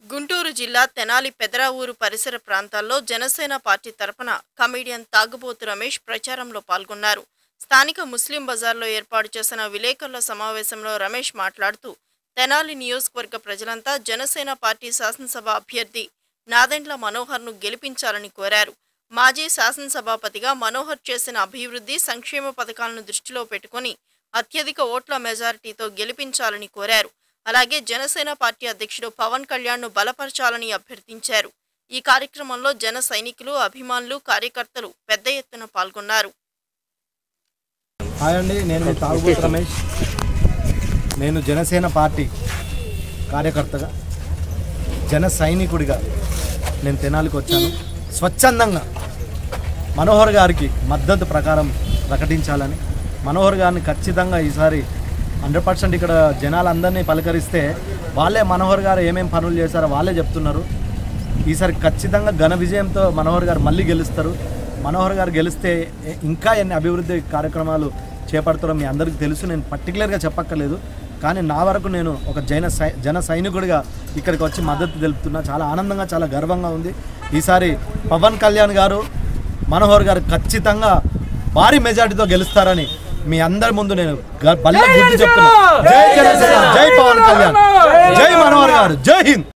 గుంటూరు జిల్లా తెనాలి పెదరావూరు పరిసర ప్రాంతాల్లో జనసేన పార్టీ తరపున కమీడియన్ తాగుబోతు రమేష్ ప్రచారంలో పాల్గొన్నారు స్థానిక ముస్లిం బజార్లో ఏర్పాటు చేసిన విలేకరుల సమావేశంలో రమేష్ మాట్లాడుతూ తెనాలి నియోజకవర్గ ప్రజలంతా జనసేన పార్టీ శాసనసభ అభ్యర్థి నాదెండ్ల మనోహర్ను గెలిపించాలని కోరారు మాజీ శాసనసభాపతిగా మనోహర్ చేసిన అభివృద్ధి సంక్షేమ పథకాలను దృష్టిలో పెట్టుకుని అత్యధిక ఓట్ల మెజారిటీతో గెలిపించాలని కోరారు అలాగే జనసేన పార్టీ అధ్యక్షుడు పవన్ కళ్యాణ్ను బలపరచాలని అభ్యర్థించారు ఈ కార్యక్రమంలో జన సైనికులు అభిమానులు కార్యకర్తలు పెద్ద ఎత్తున పాల్గొన్నారు హాయ్ అండి నేను మీ తాగుబోతు రమేష్ నేను జనసేన పార్టీ కార్యకర్తగా జన సైనికుడిగా నేను తెనాలికి వచ్చాను స్వచ్ఛందంగా మనోహర్ గారికి మద్దతు ప్రకారం ప్రకటించాలని మనోహర్ గారిని ఖచ్చితంగా ఈసారి హండ్రెడ్ పర్సెంట్ ఇక్కడ జనాలందరినీ పలకరిస్తే వాళ్ళే మనోహర్ గారు ఏమేం పనులు చేశారో వాళ్ళే చెప్తున్నారు ఈసారి ఖచ్చితంగా ఘన విజయంతో మనోహర్ గారు మళ్ళీ గెలుస్తారు మనోహర్ గారు గెలిస్తే ఏ- ఇంకా ఎన్ని అభివృద్ధి కార్యక్రమాలు చేపడతారో మీ అందరికీ తెలుసు నేను పర్టికులర్గా చెప్పక్కర్లేదు కానీ నా వరకు నేను ఒక జైన సై జన సైనికుడిగా ఇక్కడికి వచ్చి మద్దతు తెలుపుతున్నా చాలా ఆనందంగా చాలా గర్వంగా ఉంది ఈసారి పవన్ కళ్యాణ్ గారు మనోహర్ గారు ఖచ్చితంగా భారీ మెజార్టీతో గెలుస్తారని మీ అందరి ముందు నేను గ- బల్ల గుర్తు చెప్తున్నా జై జనసేన జై పవన్ కళ్యాణ్ జై మనోహర్ గారు జై హింద్